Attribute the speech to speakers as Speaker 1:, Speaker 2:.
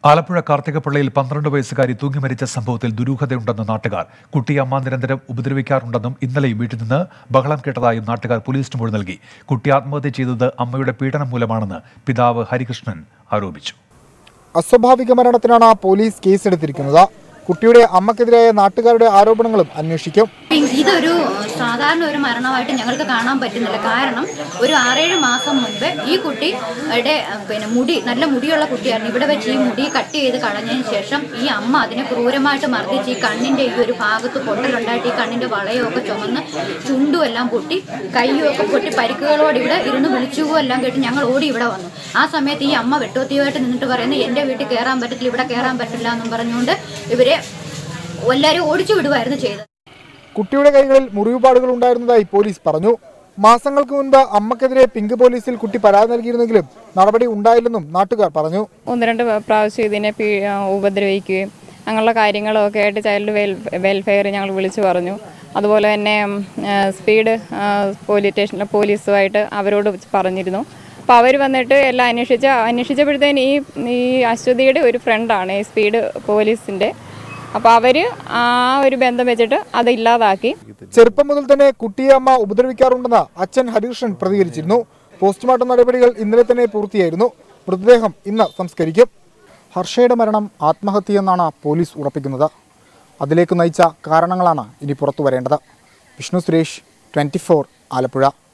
Speaker 1: ആലപ്പുഴ കാർത്തികപ്പള്ളിയിൽ പന്ത്രണ്ട് വയസ്സുകാരി തൂങ്ങി മരിച്ച സംഭവത്തിൽ ദുരൂഹതയുണ്ടെന്ന് നാട്ടുകാർ കുട്ടിയെ അമ്മ നിരന്തരം ഉപദ്രവിക്കാറുണ്ടെന്നും ഇന്നലെയും വീട്ടിൽ നിന്ന് ബഹളം കേട്ടതായും നാട്ടുകാർ പോലീസിന് മൊഴി നൽകി കുട്ടി ആത്മഹത്യ ചെയ്തത് അമ്മയുടെ പീഡനം മൂലമാണെന്ന് പിതാവ് ഹരികൃഷ്ണൻ ആരോപിച്ചു
Speaker 2: അസ്വാഭാവിക മരണത്തിനാണ് പോലീസ് കേസെടുത്തിരിക്കുന്നത് കുട്ടിയുടെ അമ്മക്കെതിരായ നാട്ടുകാരുടെ ആരോപണങ്ങളും അന്വേഷിക്കും
Speaker 3: ഇതൊരു സാധാരണ ഒരു മരണമായിട്ട് ഞങ്ങൾക്ക് കാണാൻ പറ്റുന്നില്ല കാരണം ഒരു ആറേഴ് മാസം മുൻപ് ഈ കുട്ടിയുടെ പിന്നെ മുടി നല്ല മുടിയുള്ള കുട്ടിയായിരുന്നു ഇവിടെ വെച്ച് ഈ മുടി കട്ട് ചെയ്ത് കളഞ്ഞതിന് ശേഷം ഈ അമ്മ അതിനെ ക്രൂരമായിട്ട് മർദ്ദിച്ച് ഈ കണ്ണിന്റെ ഈ ഒരു ഭാഗത്ത് പൊട്ടലുണ്ടായിട്ട് ഈ കണ്ണിന്റെ വളയമൊക്കെ ചുമന്ന് ചുണ്ടും എല്ലാം പൊട്ടി കൈയും ഒക്കെ പൊട്ടി പരിക്കുകളോട് ഇവിടെ ഇരുന്ന് വിളിച്ചു എല്ലാം കേട്ട് ഞങ്ങൾ ഓടി ഇവിടെ വന്നു ആ സമയത്ത് ഈ അമ്മ വെട്ടോത്തിയുമായിട്ട് നിന്നിട്ട് പറയുന്നത് എൻ്റെ വീട്ടിൽ കയറാൻ പറ്റത്തില്ല ഇവിടെ കയറാൻ പറ്റില്ല എന്നും പറഞ്ഞുകൊണ്ട് ഇവരെ എല്ലാവരും ഓടിച്ചു വിടുമായിരുന്നു ചെയ്തത്
Speaker 2: കുട്ടിയുടെ കൈകളിൽ മുറിവുപാടുകൾ ഉണ്ടായിരുന്നതായി പോലീസ് പറഞ്ഞു മാസങ്ങൾക്ക് മുൻപ് അമ്മക്കെതിരെ പിങ്ക് പോലീസിൽ കുട്ടി പരാതി നൽകിയിരുന്നെങ്കിലും നടപടി ഉണ്ടായില്ലെന്നും നാട്ടുകാർ പറഞ്ഞു
Speaker 4: ഒന്ന് രണ്ട് പ്രാവശ്യം ഇതിനെ പീ ആ, ഉപദ്രവിക്കുകയും അങ്ങനെയുള്ള കാര്യങ്ങളൊക്കെ ആയിട്ട് ചൈൽഡ് വെൽ വെൽഫെയർ ഞങ്ങൾ വിളിച്ചു പറഞ്ഞു അതുപോലെ തന്നെ ഉം, ആ, സ്പീഡ് ആ, പോലീസ് സ്റ്റേഷനിലെ പോലീസുമായിട്ട് അവരോട് പറഞ്ഞിരുന്നു അപ്പോൾ അവർ വന്നിട്ട് എല്ലാം അന്വേഷിച്ച് അന്വേഷിച്ചപ്പോഴത്തേന് ഈ ഈ അശ്വതിയുടെ ഒരു ഫ്രണ്ടാണ് ഈ സ്പീഡ് പോലീസിൻ്റെ അപ്പോൾ അവർ ആ ഒരു ബന്ധം വെച്ചിട്ട് അത് ഇല്ലാതാക്കി
Speaker 2: ചെറുപ്പം മുതൽ തന്നെ കുട്ടിയെ അമ്മ ഉപദ്രവിക്കാറുണ്ടെന്ന് അച്ഛൻ ഹരികൃഷ്ണൻ പ്രതികരിച്ചിരുന്നു പോസ്റ്റ്മോർട്ടം നടപടികൾ ഇന്നലെ തന്നെ പൂർത്തിയായിരുന്നു മൃതദേഹം ഇന്ന് സംസ്കരിക്കും ഹർഷയുടെ മരണം ആത്മഹത്യയെന്നാണ് പോലീസ് ഉറപ്പിക്കുന്നത് അതിലേക്ക് നയിച്ച കാരണങ്ങളാണ് ഇനി പുറത്തു വരേണ്ടത് വിഷ്ണു സുരേഷ് ട്വൻറ്റി ആലപ്പുഴ